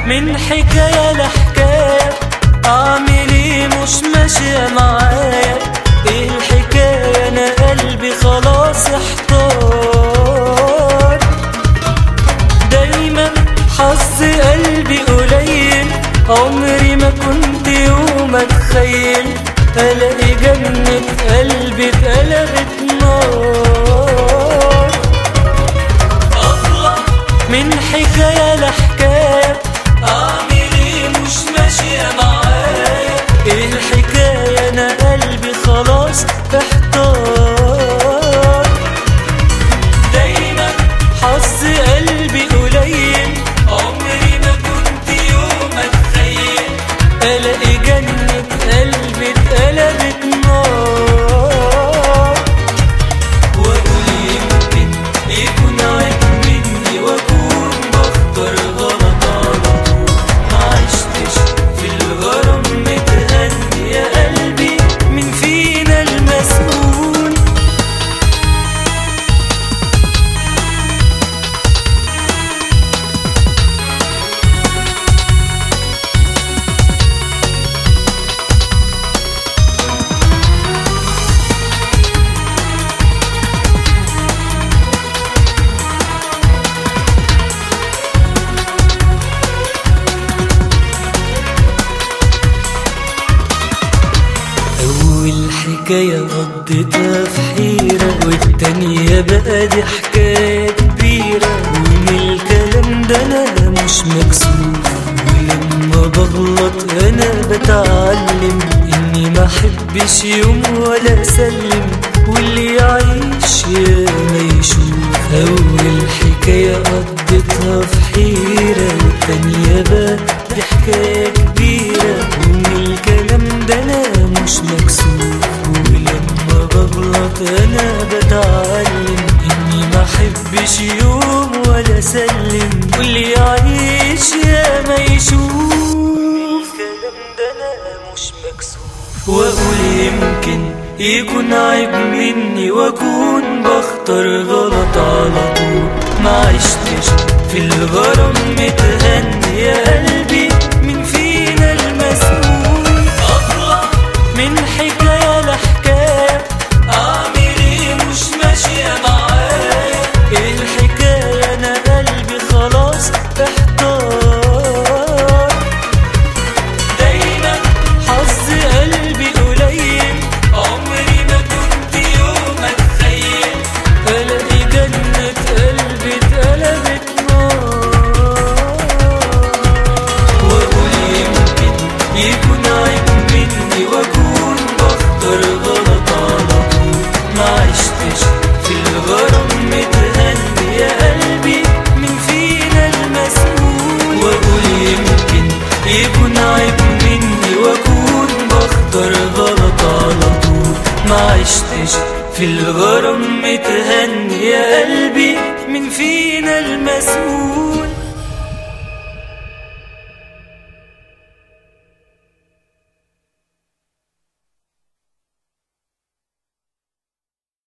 من حكاية لحكاية أعمل إيه مش ماشية معايا إيه الحكاية أنا قلبي خلاص احتار دايما حظ قلبي قليل عمري ما كنت يوم أتخيل ألاقي جنة قلبي اتقلبت نار أطلع من حكاية لحكاية أعمل إيه مش ماشية معايا إيه الحكاية أنا قلبي خلاص احتار دايما حظ قلبي قليل عمري ما كنت يوم أتخيل ألاقي جنة قلبي اتقلبت نار وأقول يمكن يكون عيب مني وأكون بختار غلط على طول ما عشتش في الغرام متهني يا قلبي من فينا المسؤول أول حكاية قضيتها في حيرة والتانية بقى دي حكاية كبيرة ومن الكلام ده أنا مش مكسوف ولما بغلط أنا بتعلم إني ما أحبش يوم ولا أسلم واللي يعيش يا ما يشوف أول حكاية قضيتها في حيرة والتانية بقى دي حكاية كبيرة ومن الكلام ده أنا مش مكسوف ولما بغلط أنا بتعلم إني ما أحبش يوم ولا أسلم واللي يعيش يا ما يشوف الكلام ده أنا مش مكسوف وأقول يمكن يكون عيب مني وأكون بختار غلط على طول ما عشتش في الغرام متهني يا قلبي من فينا المسؤول أطلع من حكاية لحكاية أعمل إيه مش ماشية معايا إيه الحكاية أنا قلبي خلاص احتار دايما حظ قلبي قليل عمري ما كنت يوم اتخيل الاقي جنة قلبي اتقلبت نار واقول يمكن يكون عيب مني واكون بختار غلط على طول ما عشتش في الغرام متهني يا قلبي من فينا المسؤول واقول يمكن يكون عيب مني واكون بختار غلط على طول ما عشتش في الغرام متهني يا قلبي من فينا المسؤول